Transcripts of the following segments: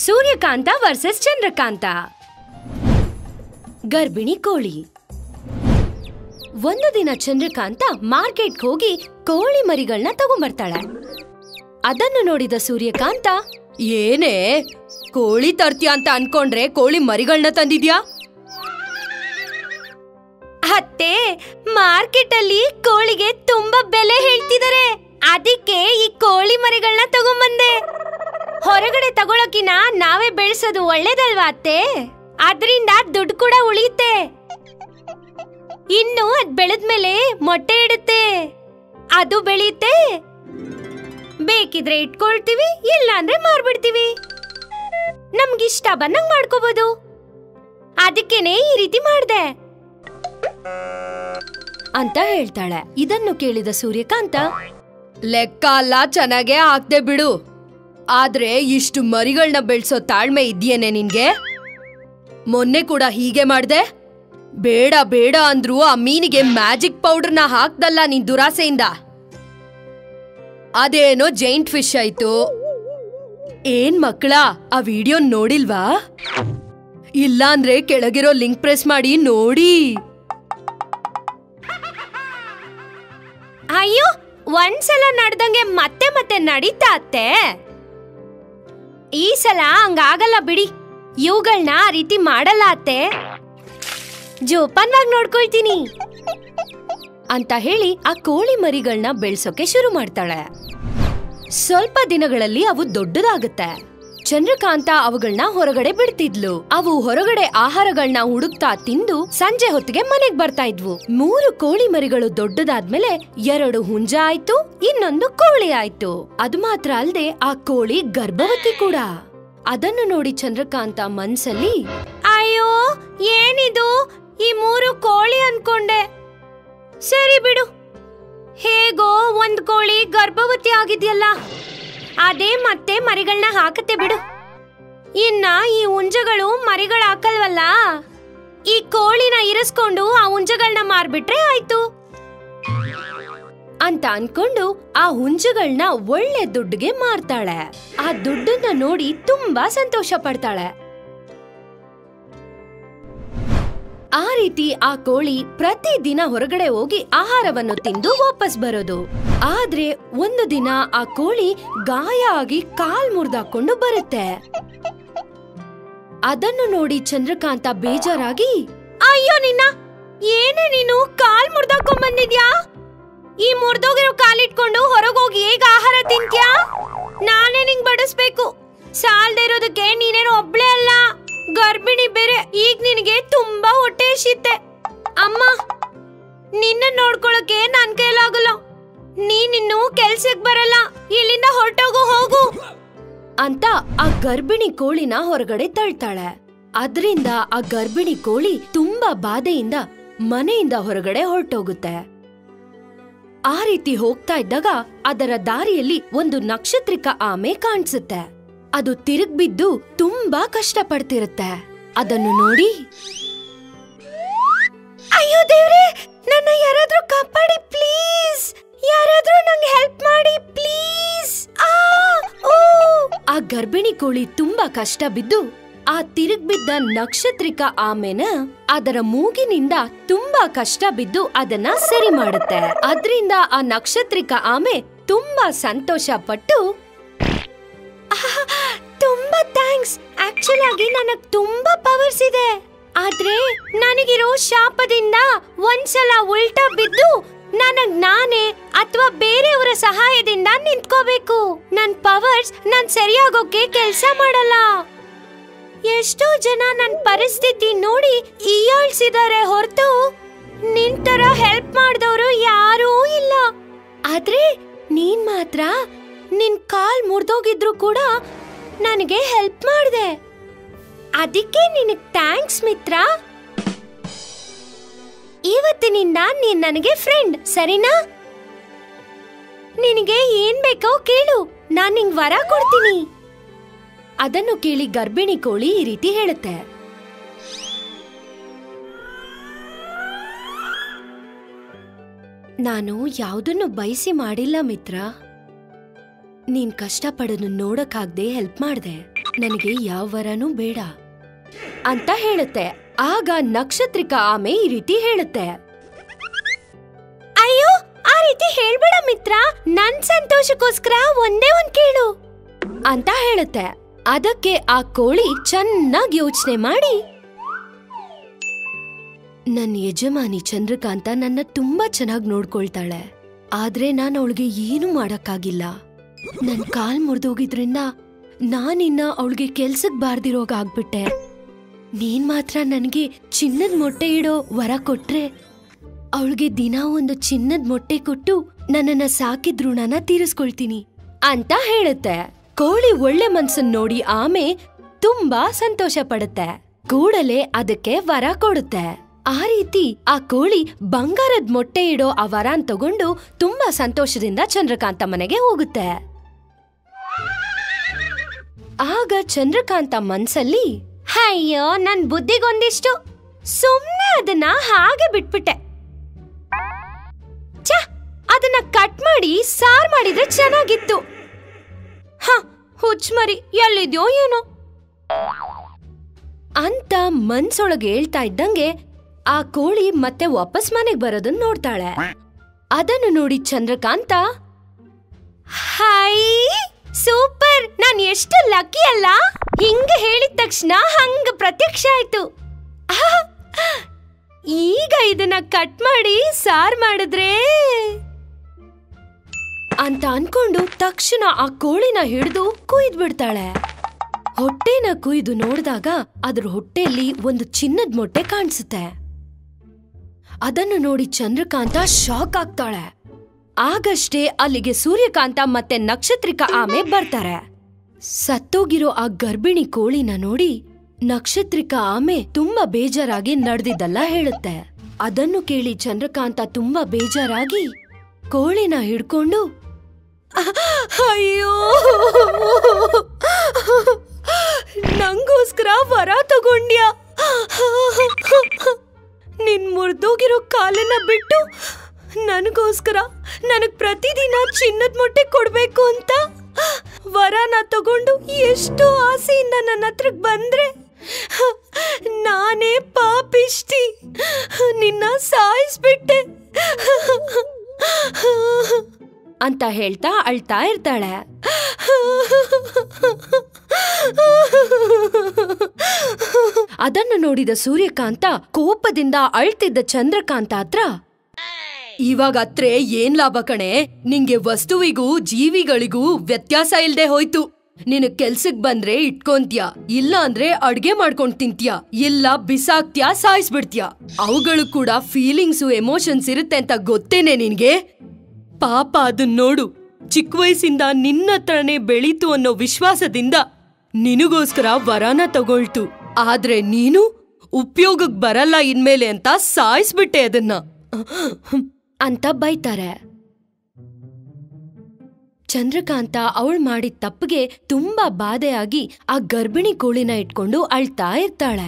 ಸೂರ್ಯಕಾಂತ versus Chandrakanta ಗರ್ಭಿಣಿ ಕೋಳಿ ಒಂದು ದಿನ ಚಂದ್ರಕಾಂತ ಮಾರ್ಕೆಟ್ಗೆ ಹೋಗಿ ಕೋಳಿ ಮರಿಗಳನ್ನ ತಗೊಂಬರ್ತಾಳೆ ಅದನ್ನು ನೋಡಿದ ಸೂರ್ಯಕಾಂತ ಏನೇ ಕೋಳಿ ತರ್ತೀಯ ಅಂತ ಅನ್ಕೊಂಡ್ರೆ ಕೋಳಿ ಮರಿಗಳನ್ನ ತಂದಿದ್ಯಾ ಅತ್ತೆ ಮಾರ್ಕೆಟ್ ಅಲ್ಲಿ ಕೋಳಿಗೆ ತುಂಬಾ ಬೆಲೆ ಹೇಳ್ತಿದ್ದಾರೆ ಅದಕ್ಕೆ ಈ ಕೋಳಿ ಮರಿಗಳನ್ನ ತಗೊಂಬಂದೆ ಹೊರಗಡೆ ತಗೊಳಕಿನ ನಾವೇ ಬೆಳೆಸೋದು ಒಳ್ಳೇದಲ್ವಾ ಅತ್ತೆ ಅದರಿಂದ ದುಡ್ಡು ಕೂಡ ಉಳಿಯುತ್ತೆ ಇನ್ನು ಅದ್ ಬೆಳೆದ್ಮೇಲೆ ಮೊಟ್ಟೆ ಇಡುತ್ತೆ ಅದು ಬೆಳೆಯುತ್ತೆ ಬೇಕಿದ್ರೆ ಇಟ್ಕೊಳ್ತೀವಿ ಇಲ್ಲ ಅಂದ್ರೆ ಮಾರ್ಬಿಡ್ತೀವಿ ನಮ್ಗಿಷ್ಟ ಬಂದಂಗ್ ಮಾಡ್ಕೋಬಹುದು ಅದಕ್ಕೇನೆ ಈ ರೀತಿ ಮಾಡ್ದೆ ಅಂತ ಹೇಳ್ತಾಳೆ ಇದನ್ನು ಕೇಳಿದ ಸೂರ್ಯಕಾಂತ ಲೆಕ್ಕ ಅಲ್ಲ ಚೆನ್ನಾಗೆ ಆಗ್ದೆ ಬಿಡು ಆದ್ರೆ ಇಷ್ಟು ಮರಿಗಳನ್ನ ಬೆಳ್ಸೋ ತಾಳ್ಮೆ ಇದೆಯೇನೆ ನಿನ್ಗೆ ಮೊನ್ನೆ ಕೂಡ ಹೀಗೆ ಮಾಡ್ದೆ ಬೇಡ ಬೇಡ ಅಂದ್ರು ಆ ಮೀನಿಗೆ ಮ್ಯಾಜಿಕ್ ಪೌಡರ್ನ ಹಾಕ್ದಲ್ಲ ನಿನ್ ದುರಾಸೆಯಿಂದ ಅದೇನೋ ಜೈಂಟ್ ಫಿಶ್ ಆಯ್ತು ಏನ್ ಮಕ್ಕಳ ಆ ವಿಡಿಯೋ ನೋಡಿಲ್ವಾ ಇಲ್ಲ ಅಂದ್ರೆ ಕೆಳಗಿರೋ ಲಿಂಕ್ ಪ್ರೆಸ್ ಮಾಡಿ ನೋಡಿ ಅಯ್ಯೋ ಒಂದ್ಸಲ ನಡ್ದಂಗೆ ಮತ್ತೆ ಮತ್ತೆ ನಡೀತಾ ಅತ್ತೆ ಈ ಸಲ ಹಂಗಾಗಲ್ಲ ಬಿಡಿ ಇವುಗಳನ್ನ ಆ ರೀತಿ ಮಾಡಲ್ಲ ಅತ್ತೆ ಜೋಪಾನ್ವಾಗಿ ನೋಡ್ಕೊಳ್ತೀನಿ ಅಂತ ಹೇಳಿ ಆ ಕೋಳಿ ಮರಿಗಳನ್ನ ಬೆಳ್ಸೋಕೆ ಶುರು ಮಾಡ್ತಾಳೆ ಸ್ವಲ್ಪ ದಿನಗಳಲ್ಲಿ ಅವು ದೊಡ್ಡದಾಗುತ್ತೆ ಚಂದ್ರಕಾಂತ ಅವುಗಳನ್ನ ಹೊರಗಡೆ ಬಿಡ್ತಿದ್ಲು ಅವು ಹೊರಗಡೆ ಆಹಾರಗಳನ್ನ ಹುಡುಕ್ತಾ ತಿಂದು ಸಂಜೆ ಹೊತ್ತಿಗೆ ಮನೆಗ್ ಬರ್ತಾ ಇದ್ವು ಮೂರು ಕೋಳಿ ಮರಿಗಳು ದೊಡ್ಡದಾದ್ಮೇಲೆ ಎರಡು ಹುಂಜ ಆಯ್ತು ಇನ್ನೊಂದು ಕೋಳಿ ಆಯ್ತು ಅದು ಮಾತ್ರ ಅಲ್ದೆ ಆ ಕೋಳಿ ಗರ್ಭವತಿ ಕೂಡ ಅದನ್ನು ನೋಡಿ ಚಂದ್ರಕಾಂತ ಮನ್ಸಲ್ಲಿ ಅಯ್ಯೋ ಏನಿದು ಈ ಮೂರು ಕೋಳಿ ಅನ್ಕೊಂಡೆ ಸರಿ ಬಿಡು ಹೇಗೋ ಒಂದ್ ಕೋಳಿ ಗರ್ಭವತಿ ಆಗಿದ್ಯಲ್ಲ ಅದೇ ಮತ್ತೆ ಮರಿಗಳನ್ನ ಹಾಕತ್ತೆ ಬಿಡು ಇನ್ನ ಈ ಹುಂಜಗಳು ಮರಿಗಳು ಹಾಕಲ್ವಲ್ಲ ಈ ಕೋಳಿನ ಇರಿಸ್ಕೊಂಡು ಆ ಹುಂಜಗಳನ್ನ ಮಾರ್ಬಿಟ್ರೆ ಆಯ್ತು ಅಂತ ಅನ್ಕೊಂಡು ಆ ಹುಂಜಗಳನ್ನ ಒಳ್ಳೆ ದುಡ್ಡಿಗೆ ಮಾರ್ತಾಳೆ ಆ ದುಡ್ಡನ್ನ ನೋಡಿ ತುಂಬಾ ಸಂತೋಷ ಪಡ್ತಾಳೆ ಆ ರೀತಿ ಆ ಕೋಳಿ ಪ್ರತಿದಿನ ಹೊರಗಡೆ ಹೋಗಿ ಆಹಾರವನ್ನು ತಿಂದು ವಾಪಸ್ ಬರೋದು ಆದ್ರೆ ಒಂದು ದಿನ ಆ ಕೋಳಿ ಗಾಯ ಆಗಿ ಕಾಲ್ ಮುರಿದಾಕೊಂಡು ಬರುತ್ತೆ ಅದನ್ನು ನೋಡಿ ಚಂದ್ರಕಾಂತ ಬೇಜಾರಾಗಿ ಅಯ್ಯೋ ನಿನ್ನ ಏನೇ ನೀನು ಕಾಲ್ ಮುರ್ದಾಕೊಂಡ್ ಬಂದಿದ್ಯಾ ಈ ಮುರ್ದೋಗಿರೋ ಕಾಲಿಟ್ಕೊಂಡು ಹೊರಗೋಗಿ ಹೇಗ ಆಹಾರ ತಿಂತ್ಯಾ ನಾನೇ ನಿಂಗ್ ಬಡಿಸ್ಬೇಕು ಸಾಲ್ದೇ ಇರೋದಕ್ಕೆ ನೀನೇನು ಒಬ್ಳೇ ಅಲ್ಲ ಗರ್ಭಿಣಿ ಬೇರೆ ಈಗ ನಿನಗೆ ತುಂಬಾ ಹೊಟ್ಟೆ ಹಸಿತ್ತೆ ಅಮ್ಮ ನಿನ್ನ ನೋಡ್ಕೊಳಕ್ಕೆ ನನ್ ಕೈಲಾಗಲ್ಲ ನೀನಿನ್ನು ಕೆಲ್ಸಕ್ ಬರಲ್ಲ ಇಲ್ಲಿಂದ ಹೊರಟೋಗು ಹೋಗು ಅಂತ ಆ ಗರ್ಭಿಣಿ ಕೋಳಿನ ಹೊರಗಡೆ ತಳ್ತಾಳೆ ಅದ್ರಿಂದ ಆ ಗರ್ಭಿಣಿ ಕೋಳಿ ತುಂಬಾ ಬಾಧೆಯಿಂದ ಮನೆಯಿಂದ ಹೊರಗಡೆ ಹೊರಟೋಗುತ್ತೆ ಆ ರೀತಿ ಹೋಗ್ತಾ ಇದ್ದಾಗ ಅದರ ದಾರಿಯಲ್ಲಿ ಒಂದು ನಕ್ಷತ್ರಿಕ ಆಮೆ ಕಾಣಿಸುತ್ತೆ ಅದು ತಿರುಗ್ ಬಿದ್ದು ತುಂಬಾ ಕಷ್ಟ ಪಡ್ತಿರುತ್ತೆ ಅದನ್ನು ನೋಡಿ ಅಯ್ಯೋ ದೇವ್ರೆ ನನ್ನ ಯಾರಾದ್ರೂ ಕಾಪಾಡಿ ಪ್ಲೀಸ್ ಯಾರಾದ್ರೂ ನಂಗೆ ಹೆಲ್ಪ್ ಮಾಡಿ ಪ್ಲೀಸ್ ಆ ಗರ್ಭಿಣಿ ಕೋಳಿ ತುಂಬಾ ಕಷ್ಟ ಬಿದ್ದು ಆ ತಿರುಗ್ ಬಿದ್ದ ನಕ್ಷತ್ರಿಕ ಆಮೆನ ಅದರ ಮೂಗಿನಿಂದ ತುಂಬಾ ಕಷ್ಟ ಬಿದ್ದು ಅದನ್ನ ಸರಿ ಮಾಡುತ್ತೆ ಅದ್ರಿಂದ ಆ ನಕ್ಷತ್ರಿಕ ಆಮೆ ತುಂಬಾ ಸಂತೋಷ ಪಟ್ಟು ಆಹ್, ತುಂಬಾ ಥ್ಯಾಂಕ್ಸ್ ಆಕ್ಚುಲ್ ಆಗಿ ನನಗ್ ತುಂಬಾ ಪವರ್ಸ್ ಇದೆ ಆದ್ರೆ ನನಗಿರೋ ಶಾಪದಿಂದ ಒಂದ್ಸಲ ಉಲ್ಟಾ ಬಿದ್ದು ನನಗ್ ನಾನೇ ಅಥವಾ ಬೇರೆಯವರ ಸಹಾಯದಿಂದ ನಿಂತ್ಕೋಬೇಕು ನನ್ ಪವರ್ಸ್ ನಾನ್ ಸರಿಯಾಗೋಕೆ ಕೆಲ್ಸ ಮಾಡಲ್ಲ ಎಷ್ಟೋ ಜನ ನನ್ ಪರಿಸ್ಥಿತಿ ನೋಡಿ ಈಯಾಳ್ಸಿದಾರೆ ಹೊರತು ನಿಂತರ ಹೆಲ್ಪ್ ಮಾಡಿದವರು ಯಾರೂ ಇಲ್ಲ ಆದ್ರೆ ನೀನ್ ಮಾತ್ರ ನಿನ್ ಕಾಲ್ ಮುರಿದೋಗಿದ್ರು ಕೂಡ ನನಗೆ ಹೆಲ್ಪ್ ಮಾಡ್ದೆ ಅದಕ್ಕೆ ನಿನಗ್ ಥ್ಯಾಂಕ್ಸ್ ಮಿತ್ರ ಇವತ್ತಿನಿಂದ ನೀನ್ ನನಗೆ ಫ್ರೆಂಡ್ ಸರಿನಾ ನಿನಗೆ ಏನ್ ಬೇಕೋ ಕೇಳು ನಾನ್ ನಿಂಗ್ ವರ ಕೊಡ್ತೀನಿ ಅದನ್ನು ಕೇಳಿ ಗರ್ಭಿಣಿ ಕೋಳಿ ಈ ರೀತಿ ಹೇಳುತ್ತೆ ನಾನು ಯಾವುದನ್ನು ಬಯಸಿ ಮಾಡಿಲ್ಲ ಮಿತ್ರ ನೀನ್ ಕಷ್ಟಪಡೋದು ನೋಡಕ್ಕಾಗ್ದೆ ಹೆಲ್ಪ್ ಮಾಡ್ದೆ ನನಗೆ ಯಾವ ವರನೂ ಬೇಡ ಅಂತ ಹೇಳುತ್ತೆ ಆಗ ನಕ್ಷತ್ರಿಕ ಆಮೆ ಈ ರೀತಿ ಹೇಳುತ್ತೆ ಅಯ್ಯೋ ಆ ರೀತಿ ಹೇಳ್ಬೇಡ ಮಿತ್ರ ನನ್ ಸಂತೋಷಕ್ಕೋಸ್ಕರ ಒಂದೇ ಒಂದ್ ಕೇಳು ಅಂತ ಹೇಳುತ್ತೆ ಅದಕ್ಕೆ ಆ ಕೋಳಿ ಚೆನ್ನಾಗಿ ಯೋಚನೆ ಮಾಡಿ ನನ್ನ ಯಜಮಾನಿ ಚಂದ್ರಕಾಂತ ನನ್ನ ತುಂಬಾ ಚೆನ್ನಾಗಿ ನೋಡ್ಕೊಳ್ತಾಳೆ ಆದ್ರೆ ನಾನು ಅವಳಿಗೆ ಏನು ಮಾಡಕ್ಕಾಗಿಲ್ಲ ನನ್ ಕಾಲ್ ಮುರಿದೋಗಿದ್ರಿಂದ ನಾನಿನ್ನ ಅವಳಿಗೆ ಕೆಲ್ಸಕ್ ಬಾರ್ದಿರೋಗ ಆಗ್ಬಿಟ್ಟೆ ನೀನ್ ಮಾತ್ರ ನನಗೆ ಚಿನ್ನದ ಮೊಟ್ಟೆ ಇಡೋ ವರ ಕೊಟ್ರೆ ಅವಳಿಗೆ ದಿನ ಒಂದು ಚಿನ್ನದ ಮೊಟ್ಟೆ ಕೊಟ್ಟು ನನ್ನನ್ನ ಸಾಕಿದ್ ಋಣನ ತೀರಿಸ್ಕೊಳ್ತೀನಿ ಅಂತ ಹೇಳುತ್ತೆ ಕೋಳಿ ಒಳ್ಳೆ ಮನ್ಸನ್ ನೋಡಿ ಆಮೆ ತುಂಬಾ ಸಂತೋಷ ಪಡುತ್ತೆ ಕೂಡಲೇ ಅದಕ್ಕೆ ವರ ಕೊಡುತ್ತೆ ಆ ರೀತಿ ಆ ಕೋಳಿ ಬಂಗಾರದ ಮೊಟ್ಟೆ ಇಡೋ ಆ ವರನ್ ತಗೊಂಡು ತುಂಬಾ ಸಂತೋಷದಿಂದ ಚಂದ್ರಕಾಂತ ಮನೆಗೆ ಹೋಗುತ್ತೆ ಆಗ ಚಂದ್ರಕಾಂತ ಮನ್ಸಲ್ಲಿ ಅಯ್ಯೋ ನನ್ ಬುದ್ಧಿಗೊಂದಿಷ್ಟು ಸುಮ್ನೆ ಅದನ್ನ ಹಾಗೆ ಬಿಟ್ಬಿಟ್ಟೆ ಛ ಅದನ್ನ ಕಟ್ ಮಾಡಿ ಸಾರ್ ಮಾಡಿದ್ರೆ ಚೆನ್ನಾಗಿತ್ತು ಹ ಹುಚ್ಮರಿ ಎಲ್ಲಿದ್ಯೋ ಏನೋ ಅಂತ ಮನ್ಸೊಳಗೆ ಹೇಳ್ತಾ ಇದ್ದಂಗೆ ಆ ಕೋಳಿ ಮತ್ತೆ ವಾಪಸ್ ಮನೆಗ್ ಬರೋದನ್ನ ನೋಡ್ತಾಳೆ ಅದನ್ನು ನೋಡಿ ಚಂದ್ರಕಾಂತ ಹೈ ಸೂಪರ್ ನಾನ್ ಎಷ್ಟು ಲಕ್ಕಿ ಅಲ್ಲ ಹಿಂಗ ಹೇಳಿದ ತಕ್ಷಣ ಹಂಗ ಪ್ರತ್ಯಕ್ಷ ಆಯ್ತು ಆಹ್! ಈಗ ಇದನ್ನ ಕಟ್ ಮಾಡಿ ಸಾರ್ ಮಾಡಿದ್ರೆ ಅಂತ ಅನ್ಕೊಂಡು ತಕ್ಷಣ ಆ ಕೋಳಿನ ಹಿಡಿದು ಕುಯ್ದ್ ಬಿಡ್ತಾಳೆ ಹೊಟ್ಟೆನ ಕುಯ್ದು ನೋಡಿದಾಗ ಅದ್ರ ಹೊಟ್ಟೆಯಲ್ಲಿ ಒಂದು ಚಿನ್ನದ ಮೊಟ್ಟೆ ಕಾಣಿಸುತ್ತೆ ಅದನ್ನು ನೋಡಿ ಚಂದ್ರಕಾಂತ ಶಾಕ್ ಆಗ್ತಾಳೆ ಆಗಷ್ಟೇ ಅಲ್ಲಿಗೆ ಸೂರ್ಯಕಾಂತ ಮತ್ತೆ ನಕ್ಷತ್ರಿಕ ಆಮೆ ಬರ್ತಾರೆ ಸತ್ತೋಗಿರೋ ಆ ಗರ್ಭಿಣಿ ಕೋಳಿನ ನೋಡಿ ನಕ್ಷತ್ರಿಕ ಆಮೆ ತುಂಬಾ ಬೇಜಾರಾಗಿ ನಡೆದಿದ್ದಲ್ಲ ಹೇಳುತ್ತೆ ಅದನ್ನು ಕೇಳಿ ಚಂದ್ರಕಾಂತ ತುಂಬಾ ಬೇಜಾರಾಗಿ ಕೋಳಿನ ಹಿಡ್ಕೊಂಡು ಅಯ್ಯೋ ನಂಗೋಸ್ಕರ ವರ ತಗೊಂಡ್ಯಾ ನಿನ್ ಮುರಿದೋಗಿರೋ ಕಾಲನ್ನ ಬಿಟ್ಟು ನನಗೋಸ್ಕರ ನನಗ್ ಪ್ರತಿದಿನ ಚಿನ್ನದ ಮೊಟ್ಟೆ ಕೊಡ್ಬೇಕು ಅಂತ ವರನ ತಗೊಂಡು ಎಷ್ಟು ಆಸೆಯಿಂದ ನನ್ನ ಹತ್ರಕ್ ಬಂದ್ರೆ ನಾನೇ ಪಾಪಿಷ್ಟಿ ನಿನ್ನ ಸಾಯಿಸ್ಬಿಟ್ಟೆ ಅಂತ ಹೇಳ್ತಾ ಅಳ್ತಾ ಇರ್ತಾಳೆ ಅದನ್ನು ನೋಡಿದ ಸೂರ್ಯಕಾಂತ ಕೋಪದಿಂದ ಅಳ್ತಿದ್ದ ಚಂದ್ರಕಾಂತ ಹತ್ರ ಇವಾಗ ಅತ್ರೆ ಏನ್ ಲಾಭ ಕಣೆ ನಿಂಗೆ ವಸ್ತುವಿಗೂ ಜೀವಿಗಳಿಗೂ ವ್ಯತ್ಯಾಸ ಇಲ್ದೆ ಹೋಯ್ತು ನಿನ್ ಕೆಲ್ಸಕ್ ಬಂದ್ರೆ ಇಟ್ಕೊಂತ್ಯ ಇಲ್ಲ ಅಂದ್ರೆ ಅಡ್ಗೆ ಮಾಡ್ಕೊಂಡ್ ತಿಂತ್ಯ ಇಲ್ಲ ಬಿಸಾಕ್ತ್ಯ ಸಾಯಿಸ್ಬಿಡ್ತ್ಯ ಅವುಗಳು ಕೂಡ ಫೀಲಿಂಗ್ಸು ಎಮೋಷನ್ಸ್ ಇರುತ್ತೆ ಅಂತ ಗೊತ್ತೇನೆ ನಿನ್ಗೆ ಪಾಪ ಅದನ್ ನೋಡು ಚಿಕ್ಕ ವಯಸ್ಸಿಂದ ನಿನ್ನ ಹತ್ರನೇ ಬೆಳೀತು ಅನ್ನೋ ವಿಶ್ವಾಸದಿಂದ ನಿನಗೋಸ್ಕರ ವರನ ತಗೊಳ್ತು ಆದ್ರೆ ನೀನು ಉಪಯೋಗಕ್ ಬರಲ್ಲ ಇನ್ಮೇಲೆ ಅಂತ ಸಾಯಿಸ್ಬಿಟ್ಟೆ ಅದನ್ನ ಅಂತ ಬೈತಾರೆ ಚಂದ್ರಕಾಂತ ಅವಳು ಮಾಡಿದ ತಪ್ಪಿಗೆ ತುಂಬಾ ಬಾಧೆಯಾಗಿ ಆ ಗರ್ಭಿಣಿ ಕೋಳಿನ ಇಟ್ಕೊಂಡು ಅಳ್ತಾ ಇರ್ತಾಳೆ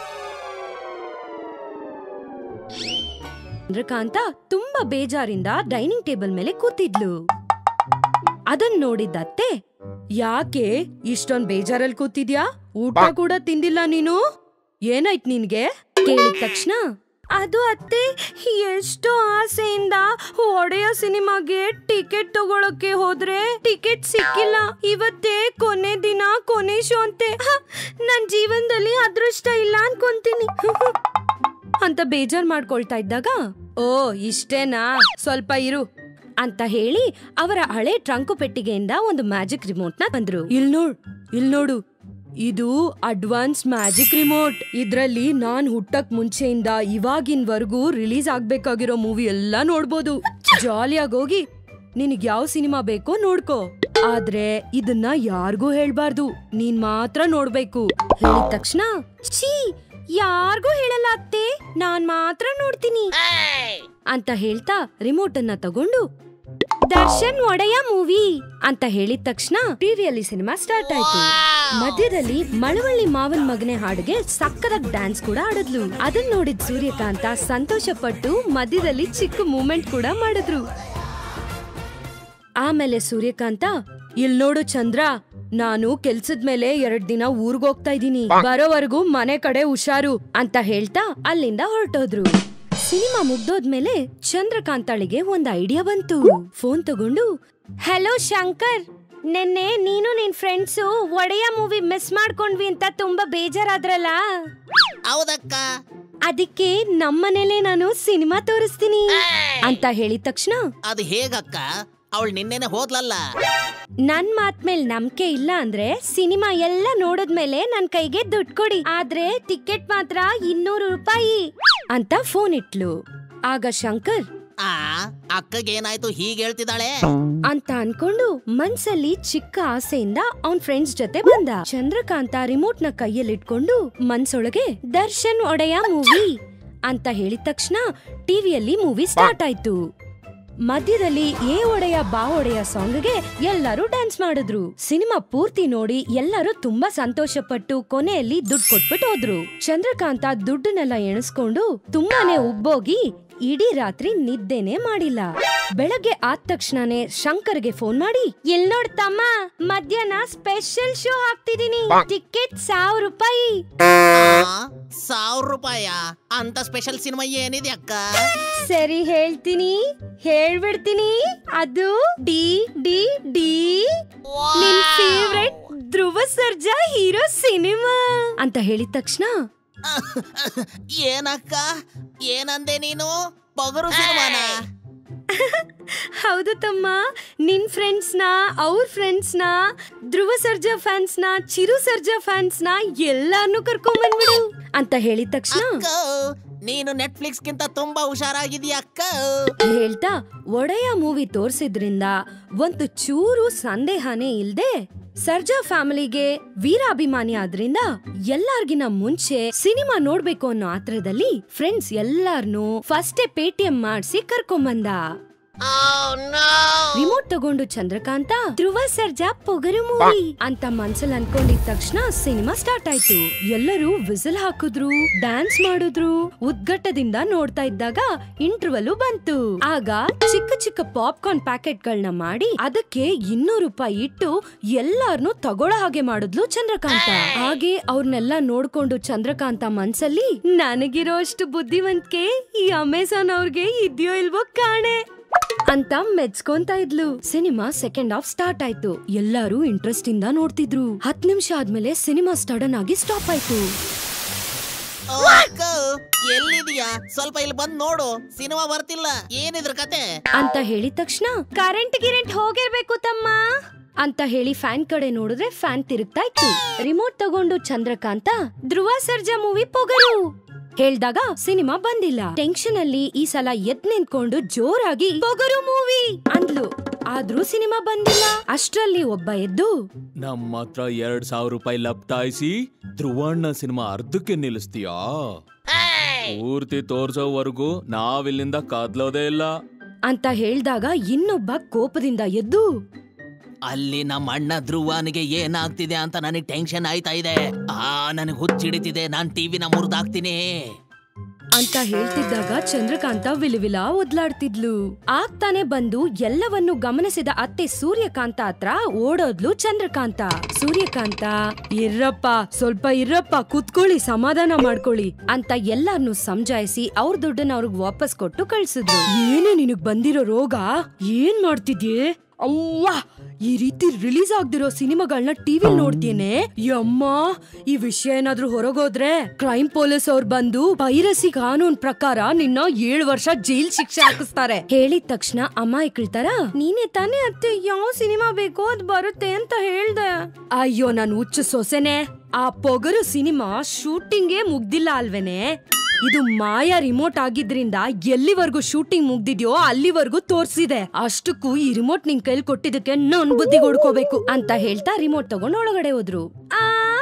ಚಂದ್ರಕಾಂತ ತುಂಬಾ ಬೇಜಾರಿಂದ ಡೈನಿಂಗ್ ಟೇಬಲ್ ಮೇಲೆ ಕೂತಿದ್ಲು ಅದನ್ ನೋಡಿದ್ದತ್ತೆ ಯಾಕೆ ಇಷ್ಟೊಂದ್ ಬೇಜಾರಲ್ಲಿ ಕೂತಿದ್ಯಾ ಊಟ ಕೂಡ ತಿಂದಿಲ್ಲ ನೀನು ಏನಾಯ್ತ್ ನಿನ್ಗೆ ಕೇಳಿದ ತಕ್ಷಣ ಅದು ಅತ್ತೆ ಎಷ್ಟೋ ಆಸೆಯಿಂದ ಒಡೆಯ ಸಿನಿಮಾಗೆ ಟಿಕೆಟ್ ತಗೊಳಕ್ಕೆ ಹೋದ್ರೆ ಟಿಕೆಟ್ ಸಿಕ್ಕಿಲ್ಲ ಇವತ್ತೇ ಕೊನೆ ದಿನ ಕೊನೆ ಶೋ ಅಂತೆ ಹ, ನನ್ ಜೀವನದಲ್ಲಿ ಅದೃಷ್ಟ ಇಲ್ಲ ಅನ್ಕೊಂತೀನಿ ಅಂತ ಬೇಜಾರ್ ಮಾಡ್ಕೊಳ್ತಾ ಇದ್ದಾಗ ಓ ಇಷ್ಟೇನಾ ಸ್ವಲ್ಪ ಇರು ಅಂತ ಹೇಳಿ ಅವರ ಹಳೆ ಟ್ರಂಕು ಪೆಟ್ಟಿಗೆಯಿಂದ ಒಂದು ಮ್ಯಾಜಿಕ್ ರಿಮೋಟ್ ನ ತಂದ್ರು ಇಲ್ ನೋಡ್ ಇಲ್ ನೋಡು ಇದು ಅಡ್ವಾನ್ಸ್ ಮ್ಯಾಜಿಕ್ ರಿಮೋಟ್ ಇದ್ರಲ್ಲಿ ನಾನ್ ಹುಟ್ಟಕ್ ಮುಂಚೆಯಿಂದ ಇವಾಗಿನ್ವರ್ಗೂ ರಿಲೀಸ್ ಆಗ್ಬೇಕಾಗಿರೋ ಮೂವಿ ಎಲ್ಲ ನೋಡ್ಬೋದು ಜಾಲಿಯಾಗಿ ಹೋಗಿ ನಿನಗ್ ಯಾವ ಸಿನಿಮಾ ಬೇಕೋ ನೋಡ್ಕೋ ಆದ್ರೆ ಇದನ್ನ ಯಾರ್ಗೂ ಹೇಳ್ಬಾರ್ದು ನೀನ್ ಮಾತ್ರ ನೋಡ್ಬೇಕು ಹೇಳಿದ ತಕ್ಷಣ ಛೀ ಯಾರ್ಗೂ ಹೇಳಲ್ಲ ಅತ್ತೆ ನಾನ್ ಮಾತ್ರ ನೋಡ್ತೀನಿ ಅಂತ ಹೇಳ್ತಾ ರಿಮೋಟ್ ಅನ್ನ ತಗೊಂಡು ದರ್ಶನ್ ಒಡೆಯ ಮೂವಿ ಅಂತ ಹೇಳಿದ ತಕ್ಷಣ ಟಿವಿಯಲ್ಲಿ ಸಿನಿಮಾ ಸ್ಟಾರ್ಟ್ ಆಯ್ತು ಮಧ್ಯದಲ್ಲಿ ಮಳವಳ್ಳಿ ಮಾವನ್ ಮಗನೆ ಹಾಡಿಗೆ ಸಕ್ಕದಾಗ ಡ್ಯಾನ್ಸ್ ಕೂಡ ಆಡಿದ್ಲು ಅದನ್ನ ನೋಡಿದ ಸೂರ್ಯಕಾಂತ ಸಂತೋಷ ಪಟ್ಟು ಮಧ್ಯದಲ್ಲಿ ಚಿಕ್ಕ ಮೂಮೆಂಟ್ ಕೂಡ ಮಾಡಿದ್ರು ಆಮೇಲೆ ಸೂರ್ಯಕಾಂತ ಇಲ್ ನೋಡು ಚಂದ್ರ ನಾನು ಕೆಲ್ಸದ ಮೇಲೆ ಎರಡ್ ದಿನ ಊರ್ಗ್ ಹೋಗ್ತಾ ಇದೀನಿ ಬರೋವರೆಗೂ ಮನೆ ಕಡೆ ಹುಷಾರು ಅಂತ ಹೇಳ್ತಾ ಅಲ್ಲಿಂದ ಹೊರಟೋದ್ರು ಸಿನಿಮಾ ಮುಗ್ದೋದ್ಮೇಲೆ ಚಂದ್ರಕಾಂತಾಳಿಗೆ ಒಂದ್ ಐಡಿಯಾ ಬಂತು ಫೋನ್ ತಗೊಂಡು ಹಲೋ ಶಂಕರ್ ನಿನ್ನೆ ನೀನು ನಿನ್ ಫ್ರೆಂಡ್ಸು ಒಡೆಯ ಮೂವಿ ಮಿಸ್ ಮಾಡ್ಕೊಂಡ್ವಿ ಅಂತ ತುಂಬಾ ಬೇಜಾರಾದ್ರಲ್ಲ ಹೌದಕ್ಕ ಅದಕ್ಕೆ ನಮ್ಮನೇಲೆ ನಾನು ಸಿನಿಮಾ ತೋರಿಸ್ತೀನಿ ಅಂತ ಹೇಳಿದ ತಕ್ಷಣ ಅದು ಹೇಗಕ್ಕ ಅವಳು ನಿನ್ನೆನೆ ಹೋದ್ಲಲ್ಲ ನನ್ ಮಾತ್ ಮೇಲ್ ನಂಬಿಕೆ ಇಲ್ಲ ಅಂದ್ರೆ ಸಿನಿಮಾ ಎಲ್ಲ ನೋಡಿದ್ಮೇಲೆ ನನ್ ಕೈಗೆ ದುಡ್ಡು ಕೊಡಿ ಆದ್ರೆ ಟಿಕೆಟ್ ಮಾತ್ರ ಇನ್ನೂರು ರೂಪಾಯಿ ಅಂತ ಫೋನ್ ಇಟ್ಲು ಆಗ ಶಂಕರ್ ಆ ಅಕ್ಕಗೇನಾಯ್ತು ಹೀಗೆ ಹೇಳ್ತಿದ್ದಾಳೆ ಅಂತ ಅನ್ಕೊಂಡು ಮನ್ಸಲ್ಲಿ ಚಿಕ್ಕ ಆಸೆಯಿಂದ ಅವನ್ ಫ್ರೆಂಡ್ಸ್ ಜೊತೆ ಬಂದ ಚಂದ್ರಕಾಂತ ರಿಮೋಟ್ ನ ಕೈಯಲ್ಲಿಟ್ಕೊಂಡು ಮನ್ಸೊಳಗೆ ದರ್ಶನ್ ಒಡೆಯ ಮೂವಿ ಅಂತ ಹೇಳಿದ ತಕ್ಷಣ ಟಿವಿಯಲ್ಲಿ ಮೂವಿ ಸ್ಟಾರ್ಟ್ ಆಯ್ತು ಮಧ್ಯದಲ್ಲಿ ಏ ಒಡೆಯ ಬಾ ಒಡೆಯ ಸಾಂಗ್ಗೆ ಎಲ್ಲರೂ ಡ್ಯಾನ್ಸ್ ಮಾಡಿದ್ರು ಸಿನಿಮಾ ಪೂರ್ತಿ ನೋಡಿ ಎಲ್ಲರೂ ತುಂಬಾ ಸಂತೋಷ ಪಟ್ಟು ಕೊನೆಯಲ್ಲಿ ದುಡ್ಡು ಕೊಟ್ಬಿಟ್ಟು ಹೋದ್ರು ಚಂದ್ರಕಾಂತ ದುಡ್ಡನ್ನೆಲ್ಲ ಎಣಿಸ್ಕೊಂಡು ತುಂಬಾನೇ ಉಬ್ಬೋಗಿ ಇಡೀ ರಾತ್ರಿ ನಿದ್ದೆನೆ ಮಾಡಿಲ್ಲ ಬೆಳಗ್ಗೆ ಆದ ತಕ್ಷಣನೇ ಶಂಕರ್ಗೆ ಫೋನ್ ಮಾಡಿ ಎಲ್ ನೋಡ್ ತಮ್ಮ ಮಧ್ಯಾಹ್ನ ಸ್ಪೆಷಲ್ ಶೋ ಹಾಕ್ತಿದೀನಿ ಟಿಕೆಟ್ ಸಾವಿರ ರೂಪಾಯಿ ಸಾವಿರ ರೂಪಾಯ ಅಂತ ಸ್ಪೆಷಲ್ ಸಿನಿಮಾ ಏನಿದೆ ಅಕ್ಕ ಸರಿ ಹೇಳ್ತೀನಿ ಹೇಳ್ಬಿಡ್ತೀನಿ ಅದು ಡಿ ಡಿ ಡಿ ನಿನ್ favourite Dhruva Sarja hero cinema ಅಂತ ಹೇಳಿದ ತಕ್ಷಣ ಏನಕ್ಕ ಏನಂದೆ ನೀನು ಪಗರು ಸಿನಿಮಾನ ಹೌದು ತಮ್ಮ ನಿನ್ ಫ್ರೆಂಡ್ಸ್ನ ಅವ್ರ ಫ್ರೆಂಡ್ಸ್ನ ಧ್ರುವ ಸರ್ಜಾ ಫ್ಯಾನ್ಸ್ನ ಚಿರು ಸರ್ಜಾ ಫ್ಯಾನ್ಸ್ನ ಎಲ್ಲಾರ್ನು ಕರ್ಕೊಂಡ್ ಬಂದ್ಬಿಡು ಅಂತ ಹೇಳಿದ ತಕ್ಷಣ ಅಕ್ಕ ನೀನು ನೆಟ್ಫ್ಲಿಕ್ಸ್ ಗಿಂತ ತುಂಬಾ ಹುಷಾರಾಗಿದೀಯ ಅಕ್ಕ ಹೇಳ್ತಾ ಒಡೆಯ ಮೂವಿ ತೋರ್ಸಿದ್ರಿಂದ ಒಂದು ಚೂರು ಸಂದೇಹನೇ ಇಲ್ದೆ ಸರ್ಜಾ ಫ್ಯಾಮಿಲಿಗೆ ವೀರಾಭಿಮಾನಿ ಆದ್ರಿಂದ ಎಲ್ಲಾರ್ಗಿನ ಮುಂಚೆ ಸಿನಿಮಾ ನೋಡ್ಬೇಕು ಅನ್ನೋ ಆತ್ರದಲ್ಲಿ ಫ್ರೆಂಡ್ಸ್ ಎಲ್ಲಾರ್ನು ಫಸ್ಟೇ ಪೇಟಿಎಂ ಮಾಡ್ಸಿ ಕರ್ಕೊಂಬಂದ ರಿಮೋಟ್ ತಗೊಂಡು ಚಂದ್ರಕಾಂತ ಧ್ರುವ ಸರ್ಜಾ ಪೊಗರು ಮೂವಿ ಅಂತ ಮನ್ಸಲ್ಲಿ ಅನ್ಕೊಂಡಿದ ತಕ್ಷಣ ಸಿನಿಮಾ ಸ್ಟಾರ್ಟ್ ಆಯ್ತು ಎಲ್ಲರೂ ವಿಸಿಲ್ ಹಾಕಿದ್ರು ಡ್ಯಾನ್ಸ್ ಮಾಡಿದ್ರು ಉದ್ಘಟ್ಟದಿಂದ ನೋಡ್ತಾ ಇದ್ದಾಗ ಇಂಟರ್ವಲ್ ಬಂತು ಆಗ ಚಿಕ್ಕ ಚಿಕ್ಕ ಪಾಪ್ಕಾರ್ನ್ ಪ್ಯಾಕೆಟ್ ಗಳನ್ನ ಮಾಡಿ ಅದಕ್ಕೆ ಇನ್ನೂರು ರೂಪಾಯಿ ಇಟ್ಟು ಎಲ್ಲಾರ್ನು ತಗೊಳ್ಳೋ ಹಾಗೆ ಮಾಡಿದ್ಲು ಚಂದ್ರಕಾಂತ ಹಾಗೆ ಅವ್ರನ್ನೆಲ್ಲ ನೋಡ್ಕೊಂಡು ಚಂದ್ರಕಾಂತ ಮನ್ಸಲ್ಲಿ ನನಗಿರೋ ಅಷ್ಟು ಬುದ್ಧಿವಂತಿಕೆ ಈ ಅಮೆಝಾನ್ ಅವ್ರಿಗೆ ಇದ್ಯೋ ಇಲ್ವೋ ಕಾಣೆ ಅಂತ ಮೆಚ್ಕೊಂತ ಇದ್ಲು ಸಿನಿಮಾ ಸೆಕೆಂಡ್ ಹಾಫ್ ಸ್ಟಾರ್ಟ್ ಆಯ್ತು ಎಲ್ಲರೂ ಇಂಟ್ರೆಸ್ಟ್ ಇಂದ ನೋಡ್ತಿದ್ರು ಹತ್ ನಿಮಿಷ ಆದ್ಮೇಲೆ ಸಿನಿಮಾ ಸಡನ್ ಆಗಿ ಸ್ಟಾಪ್ ಆಯ್ತು ಓ, ಅಕ್ಕ ಎಲ್ಲಿದೀಯಾ ಸ್ವಲ್ಪ ಇಲ್ಲಿ ಬಂದ್ ನೋಡು ಸಿನಿಮಾ ಬರ್ತಿಲ್ಲ ಏನಿದ್ರ ಕತೆ ಅಂತ ಹೇಳಿದ ತಕ್ಷಣ ಕರೆಂಟ್ ಗಿರೆಂಟ್ ಹೋಗಿರ್ಬೇಕು ತಮ್ಮ ಅಂತ ಹೇಳಿ ಫ್ಯಾನ್ ಕಡೆ ನೋಡಿದ್ರೆ ಫ್ಯಾನ್ ತಿರುಗ್ತಾ ಇತ್ತು ರಿಮೋಟ್ ತಗೊಂಡು ಚಂದ್ರಕಾಂತ ಧ್ರುವ ಸರ್ಜಾ ಮೂವಿ ಪೊಗರು ಹೇಳ್ದಾಗ ಸಿನಿಮಾ ಬಂದಿಲ್ಲ ಟೆನ್ಷನ್ ಅಲ್ಲಿ ಈ ಸಲ ಎದ್ ನಿಂತ್ಕೊಂಡು ಜೋರಾಗಿ ಪೊಗರು ಮೂವಿ ಅಂದ್ಲು ಆದ್ರೂ ಸಿನಿಮಾ ಬಂದಿಲ್ಲ ಅಷ್ಟ್ರಲ್ಲಿ ಒಬ್ಬ ಎದ್ದು ನಮ್ಮ ಹತ್ರ ಎರಡ್ ಸಾವಿರ ರೂಪಾಯಿ ಲಪ್ಟಾಯಿಸಿ ಧ್ರುವಣ್ಣ ಸಿನಿಮಾ ಅರ್ಧಕ್ಕೆ ನಿಲ್ಲಿಸ್ತೀಯಾ ಪೂರ್ತಿ ತೋರ್ಸೋವರೆಗೂ ನಾವಿಲ್ಲಿಂದ ಕದ್ಲೋದೇ ಇಲ್ಲ ಅಂತ ಹೇಳ್ದಾಗ ಇನ್ನೊಬ್ಬ ಕೋಪದಿಂದ ಎದ್ದು ಅಲ್ಲಿ ನಮ್ಮ ಅಣ್ಣ ಧ್ರುವನಿಗೆ ಏನಾಗ್ತಿದೆ ಅಂತ ನನಗೆ ಟೆನ್ಷನ್ ಆಯ್ತಾ ಇದೆ ಆ ನನಗೆ ಹುಚ್ಚಿಡಿತಿದೆ ನಾನ್ ಟಿವಿನ ಮುರಿದಾಕ್ತೀನಿ ಅಂತ ಹೇಳ್ತಿದ್ದಾಗ ಚಂದ್ರಕಾಂತ ವಿಲವಿಲ ಒದ್ಲಾಡ್ತಿದ್ಲು ಆಗ್ತಾನೆ ಬಂದು ಎಲ್ಲವನ್ನು ಗಮನಿಸಿದ ಅತ್ತೆ ಸೂರ್ಯಕಾಂತ ಹತ್ರ ಓಡೋದ್ಲು ಚಂದ್ರಕಾಂತ ಸೂರ್ಯಕಾಂತ ಇರ್ರಪ್ಪ ಸ್ವಲ್ಪ ಇರ್ರಪ್ಪ ಕುತ್ಕೊಳ್ಳಿ ಸಮಾಧಾನ ಮಾಡ್ಕೊಳ್ಳಿ ಅಂತ ಎಲ್ಲಾರ್ನು ಸಮಜಾಯಿಸಿ ಅವ್ರ ದುಡ್ಡನ್ನ ಅವ್ರಿಗೆ ವಾಪಸ್ ಕೊಟ್ಟು ಕಳ್ಸಿದ್ರು ಏನೇ ನಿನಗ್ ಬಂದಿರೋ ರೋಗ ಏನ್ ಮಾಡ್ತಿದ್ಯೆ ಅವ್ವಾ ಈ ರೀತಿ ರಿಲೀಸ್ ಆಗ್ದಿರೋ ಸಿನಿಮಾಗಳನ್ನ ಟಿವಿ ನೋಡ್ತೇನೆ ಯಮ್ಮ ಈ ವಿಷಯ ಏನಾದ್ರೂ ಹೊರಗೋದ್ರೆ ಕ್ರೈಮ್ ಪೊಲೀಸ್ ಅವ್ರು ಬಂದು ಪೈರಸಿ ಕಾನೂನ್ ಪ್ರಕಾರ ನಿನ್ನ ಏಳು ವರ್ಷ ಜೈಲ್ ಶಿಕ್ಷೆ ಹಾಕಿಸ್ತಾರೆ ಹೇಳಿದ ತಕ್ಷಣ ಅಮಾಯಕಳ್ತಾರ ನೀನೇ ತಾನೇ ಅತ್ತೆ ಯಾವ ಸಿನಿಮಾ ಬೇಕೋ ಅದ್ ಬರುತ್ತೆ ಅಂತ ಹೇಳ್ದೆ ಅಯ್ಯೋ ನಾನು ಹುಚ್ಚು ಸೊಸೆನೆ ಆ ಪೊಗರು ಸಿನಿಮಾ ಶೂಟಿಂಗೇ ಮುಗ್ದಿಲ್ಲ ಅಲ್ವೇನೆ ಇದು ಮಾಯಾ ರಿಮೋಟ್ ಆಗಿದ್ರಿಂದ ಎಲ್ಲಿವರೆಗೂ ಶೂಟಿಂಗ್ ಮುಗ್ದಿದ್ಯೋ ಅಲ್ಲಿವರೆಗೂ ತೋರ್ಸಿದೆ ಅಷ್ಟಕ್ಕೂ ಈ ರಿಮೋಟ್ ನಿನ್ ಕೈಲಿ ಕೊಟ್ಟಿದ್ದಕ್ಕೆ ನಾನ್ ಬುದ್ಧಿ ಹೊಡ್ಕೋಬೇಕು ಅಂತ ಹೇಳ್ತಾ ರಿಮೋಟ್ ತಗೊಂಡ್ ಒಳಗಡೆ ಹೋದ್ರು ಆ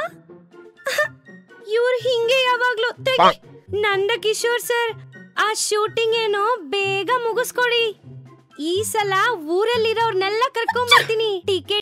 ಇವ್ರು ಹಿಂಗೆ ಯಾವಾಗ್ಲೂ ತೆಗಿ ನಂದ ಕಿಶೋರ್ ಸರ್ ಆ ಶೂಟಿಂಗ್ ಏನೋ ಬೇಗ ಮುಗಿಸ್ಕೊಡಿ ಈ ಸಲ ಊರಲ್ಲಿರೋರ್ನೆಲ್ಲ ಕರ್ಕೊಂಡ್ ಬರ್ತೀನಿ ಟಿಕೆಟ್